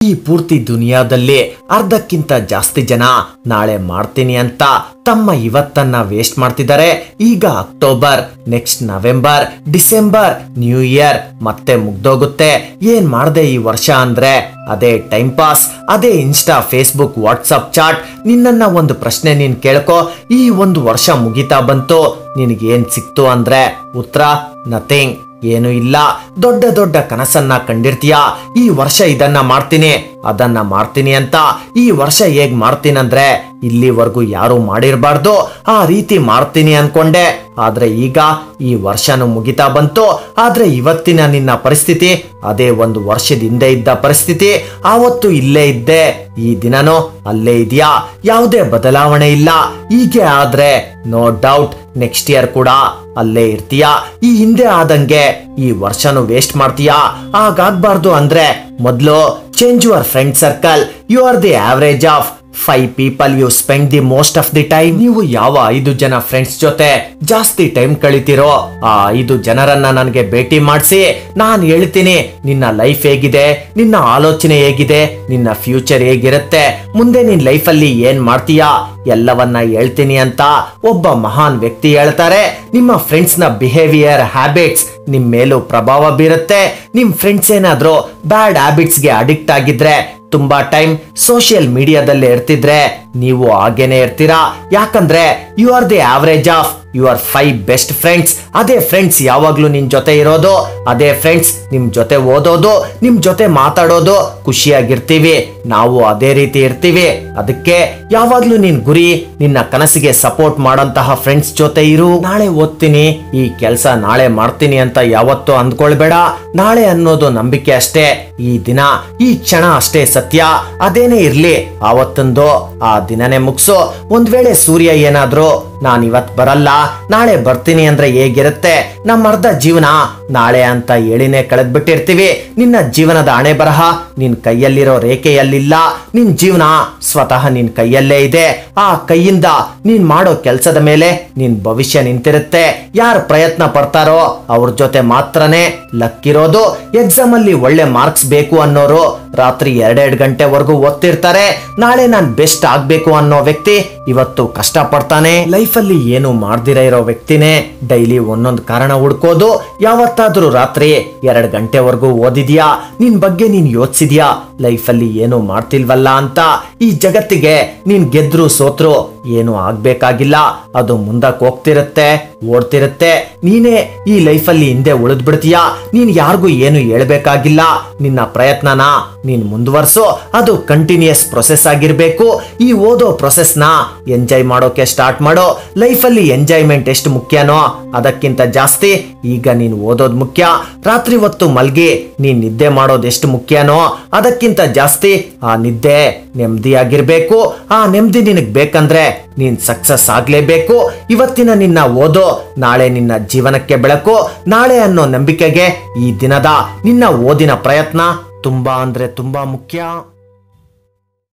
ಈ ಪೂರ್ತಿ ದುನಿಯಾದಲ್ಲಿ ಅರ್ಧಕ್ಕಿಂತ ಜಾಸ್ತಿ ಜನ ನಾಳೆ ಮಾಡ್ತೀನಿ ಅಂತ ತಮ್ಮ ಇವತ್ತನ್ನ ವೇಸ್ಟ್ ಮಾಡ್ತಿದ್ದಾರೆ ಈಗ October next November December new year ಮತ್ತೆ ಮುಗ್ದೋಗುತ್ತೆ ಏನ್ ಮಾಡ್ದೆ ಈ ವರ್ಷ ಅಂದ್ರೆ ಅದೇ ಟೈಮ್ ಪಾಸ್ ಅದೇ ಇನ್ಸ್ಟಾ ಫೇಸ್ಬುಕ್ ವಾಟ್ಸಪ್ ಚಾಟ್ ನಿನ್ನನ್ನ ಒಂದು ಪ್ರಶ್ನೆ ನೀನ್ ಕೇಳ್ಕೊ ಈ ಒಂದು ವರ್ಷ ಮುಗಿತಾ ಬಂತು ನಿನಗೇನ್ ಸಿಕ್ತು ಅಂದ್ರೆ ಉತ್ತರ ನಥಿಂಗ್ ಏನು ಇಲ್ಲ ದೊಡ್ಡ ದೊಡ್ಡ ಕನಸನ್ನ ಕಂಡಿರ್ತೀಯ ಈ ವರ್ಷ ಇದನ್ನ ಮಾಡ್ತೀನಿ ಅದನ್ನ ಮಾಡ್ತೀನಿ ಅಂತ ಈ ವರ್ಷ ಹೇಗ್ ಮಾಡ್ತೀನಂದ್ರೆ ಇಲ್ಲಿವರೆಗೂ ಯಾರು ಮಾಡಿರ್ಬಾರ್ದು ಆ ರೀತಿ ಮಾಡ್ತೀನಿ ಅನ್ಕೊಂಡೆ ಆದ್ರೆ ಈಗ ಈ ವರ್ಷನೂ ಮುಗಿತಾ ಬಂತು ಆದ್ರೆ ಇವತ್ತಿನ ನಿನ್ನ ಪರಿಸ್ಥಿತಿ ಅದೇ ಒಂದು ವರ್ಷದ ಹಿಂದೆ ಇದ್ದ ಪರಿಸ್ಥಿತಿ ಆವತ್ತು ಇಲ್ಲೇ ಇದ್ದೆ ಈ ದಿನನೂ ಅಲ್ಲೇ ಇದೆಯಾ ಯಾವುದೇ ಬದಲಾವಣೆ ಇಲ್ಲ ಹೀಗೆ ಆದ್ರೆ ನೋ ಡೌಟ್ ನೆಕ್ಸ್ಟ್ ಇಯರ್ ಕೂಡ ಅಲ್ಲೇ ಇರ್ತೀಯಾ ಈ ಹಿಂದೆ ಆದಂಗೆ ಈ ವರ್ಷನೂ ವೇಸ್ಟ್ ಮಾಡ್ತೀಯಾ ಹಾಗಾಗ್ಬಾರ್ದು ಅಂದ್ರೆ ಮೊದಲು change your friend circle you are the average of five people you spend the most of the time ನೀವು ಯಾವ ಐದು ಜನ ಫ್ರೆಂಡ್ಸ್ ಜೊತೆ ಜಾಸ್ತಿ ಟೈಮ್ ಕಳಿತೀರೋ ಆ ಐದು ಜನರನ್ನ ನನಗೆ ಭೇಟಿ ಮಾಡಿಸಿ ನಾನು ಹೇಳ್ತೀನಿ ನಿನ್ನ ಲೈಫ್ ಹೇಗಿದೆ ನಿನ್ನ ಆಲೋಚನೆ ಹೇಗಿದೆ ನಿನ್ನ ಫ್ಯೂಚರ್ ಹೇಗಿರುತ್ತೆ ಮುಂದೆ ನಿನ್ ಲೈಫಲ್ಲಿ ಏನ್ ಮಾಡ್ತೀಯಾ ಎಲ್ಲವನ್ನ ಹೇಳ್ತೀನಿ ಅಂತ ಒಬ್ಬ ಮಹಾನ್ ವ್ಯಕ್ತಿ ಹೇಳ್ತಾರೆ ನಿಮ್ಮ ಫ್ರೆಂಡ್ಸ್ ನ ಬಿಹೇವಿಯರ್ ಹ್ಯಾಬಿಟ್ಸ್ ನಿಮ್ ಮೇಲೂ ಪ್ರಭಾವ ಬೀರುತ್ತೆ ನಿಮ್ ಫ್ರೆಂಡ್ಸ್ ಏನಾದ್ರೂ ಬ್ಯಾಡ್ ಹ್ಯಾಬಿಟ್ಸ್ಗೆ ಅಡಿಕ್ಟ್ ಆಗಿದ್ರೆ ತುಂಬಾ ಟೈಮ್ ಸೋಷಿಯಲ್ ಮೀಡಿಯಾದಲ್ಲಿ ಇರ್ತಿದ್ರೆ ನೀವು ಹಾಗೇನೆ ಇರ್ತೀರಾ ಯಾಕಂದ್ರೆ you are the average of your five best friends ಅದೇ ಫ್ರೆಂಡ್ಸ್ ಯಾವಾಗ್ಲೂ ನಿನ್ ಜೊತೆ ಇರೋದು ಅದೇ ಫ್ರೆಂಡ್ಸ್ ನಿಮ್ ಜೊತೆ ಓದೋದು ನಿಮ್ ಜೊತೆ ಮಾತಾಡೋದು ಖುಷಿಯಾಗಿರ್ತೀವಿ ನಾವು ಅದೇ ರೀತಿ ಇರ್ತೀವಿ ಅದಕ್ಕೆ ಯಾವಾಗ್ಲೂ ನಿನ್ ಗುರಿ ನಿನ್ನ ಕನಸಿಗೆ ಸಪೋರ್ಟ್ ಮಾಡೋಂತಹ ಫ್ರೆಂಡ್ಸ್ ಜೊತೆ ಇರು ನಾಳೆ ಓದ್ತೀನಿ ಈ ಕೆಲಸ ನಾಳೆ ಮಾಡ್ತೀನಿ ಅಂತ ಯಾವತ್ತೂ ಅಂದ್ಕೊಳ್ಬೇಡ ನಾಳೆ ಅನ್ನೋದು ನಂಬಿಕೆ ಅಷ್ಟೇ ಈ ದಿನ ಈ ಕ್ಷಣ ಅಷ್ಟೇ ಸತ್ಯ ಅದೇನೇ ಇರ್ಲಿ ಆವತ್ತೊಂದು ಆ ದಿನನೇ ಮುಗ್ಸು ಒಂದ್ ವೇಳೆ ಸೂರ್ಯ ಏನಾದ್ರೂ ನಾನ್ ಇವತ್ ಬರಲ್ಲ ನಾಳೆ ಬರ್ತೀನಿ ಅಂದ್ರೆ ಹೇಗಿರುತ್ತೆ ನಮ್ಮ ಅರ್ಧ ಜೀವನ ನಾಳೆ ಅಂತ ಹೇಳಿನೇ ಕಳೆದ್ಬಿಟ್ಟಿರ್ತೀವಿ ನಿನ್ನ ಜೀವನದ ಹಣೆ ಬರಹ ನಿನ್ ಕೈಯಲ್ಲಿರೋ ರೇಖೆಯಲ್ಲಿಲ್ಲ ನಿನ್ ಜೀವನ ಸ್ವತಃ ನಿನ್ ಕೈಯಲ್ಲೇ ಇದೆ ಆ ಕೈಯಿಂದ ನೀನ್ ಮಾಡೋ ಕೆಲ್ಸದ ಮೇಲೆ ನಿನ್ ಭವಿಷ್ಯ ನಿಂತಿರುತ್ತೆ ಯಾರು ಪ್ರಯತ್ನ ಪಡ್ತಾರೋ ಅವ್ರ ಜೊತೆ ಮಾತ್ರನೇ ಲಕ್ಕಿರೋದು ಎಕ್ಸಾಮ್ ಅಲ್ಲಿ ಒಳ್ಳೆ ಮಾರ್ಕ್ಸ್ ಬೇಕು ಅನ್ನೋರು ರಾತ್ರಿ ಎರಡೆರಡು ಗಂಟೆವರೆಗೂ ಓದ್ತಿರ್ತಾರೆ ನಾಳೆ ನಾನ್ ಬೆಸ್ಟ್ ಆಗ್ಬೇಕು ಅನ್ನೋ ವ್ಯಕ್ತಿ ಇವತ್ತು ಕಷ್ಟ ಪಡ್ತಾನೆ ಲೈಫಲ್ಲಿ ಏನು ಮಾಡ್ದಿರ ಇರೋ ವ್ಯಕ್ತಿನೇ ಡೈಲಿ ಒಂದೊಂದು ಕಾರಣ ಹುಡ್ಕೋದು ಯಾವತ್ತಾದ್ರೂ ರಾತ್ರಿ ಎರಡು ಗಂಟೆವರೆಗೂ ಓದಿದ್ಯಾ ನಿನ್ ಬಗ್ಗೆ ನೀನ್ ಯೋಚಿಸಿದ್ಯಾ ಲೈಫಲ್ಲಿ ಏನು ಮಾಡ್ತಿಲ್ವಲ್ಲ ಅಂತ ಈ ಜಗತ್ತಿಗೆ ನೀನ್ ಗೆದ್ರು ಸೋತ್ರು ಏನು ಆಗ್ಬೇಕಾಗಿಲ್ಲ ಅದು ಮುಂದಕ್ಕೆ ಹೋಗ್ತಿರುತ್ತೆ ಓಡ್ತಿರುತ್ತೆ ನೀನೇ ಈ ಲೈಫಲ್ಲಿ ಹಿಂದೆ ಉಳಿದ್ ಬಿಡ್ತೀಯಾ ನೀನ್ ಯಾರಿಗೂ ಏನು ಹೇಳ್ಬೇಕಾಗಿಲ್ಲ ನಿನ್ನ ಪ್ರಯತ್ನನ ನೀನ್ ಮುಂದುವರ್ಸು ಅದು ಕಂಟಿನ್ಯೂಸ್ ಪ್ರೊಸೆಸ್ ಆಗಿರ್ಬೇಕು ಈ ಓದೋ ಪ್ರೊಸೆಸ್ನ ಎಂಜಾಯ್ ಮಾಡೋಕೆ ಸ್ಟಾರ್ಟ್ ಮಾಡೋ ಲೈಫಲ್ಲಿ ಎಂಜಾಯ್ಮೆಂಟ್ ಎಷ್ಟು ಮುಖ್ಯನೋ ಅದಕ್ಕಿಂತ ಜಾಸ್ತಿ ಈಗ ನೀನ್ ಓದೋದ್ ಮುಖ್ಯ ರಾತ್ರಿ ಹೊತ್ತು ಮಲ್ಗಿ ನೀನ್ ನಿದ್ದೆ ಮಾಡೋದು ಎಷ್ಟು ಮುಖ್ಯನೋ ಅದಕ್ಕಿಂತ ಜಾಸ್ತಿ ಆ ನಿದ್ದೆ ನೆಮ್ಮದಿಯಾಗಿರ್ಬೇಕು ಆ ನೆಮ್ಮದಿ ನಿನಗ್ ಬೇಕಂದ್ರೆ ನೀನ್ ಸಕ್ಸಸ್ ಆಗ್ಲೇಬೇಕು ಇವತ್ತಿನ ನಿನ್ನ ಓದೋ ನಾಳೆ ನಿನ್ನ ಜೀವನಕ್ಕೆ ಬೆಳಕು ನಾಳೆ ಅನ್ನೋ ನಂಬಿಕೆಗೆ ಈ ದಿನದ ನಿನ್ನ ಓದಿನ ಪ್ರಯತ್ನ ತುಂಬಾ ಅಂದ್ರೆ ತುಂಬಾ ಮುಖ್ಯ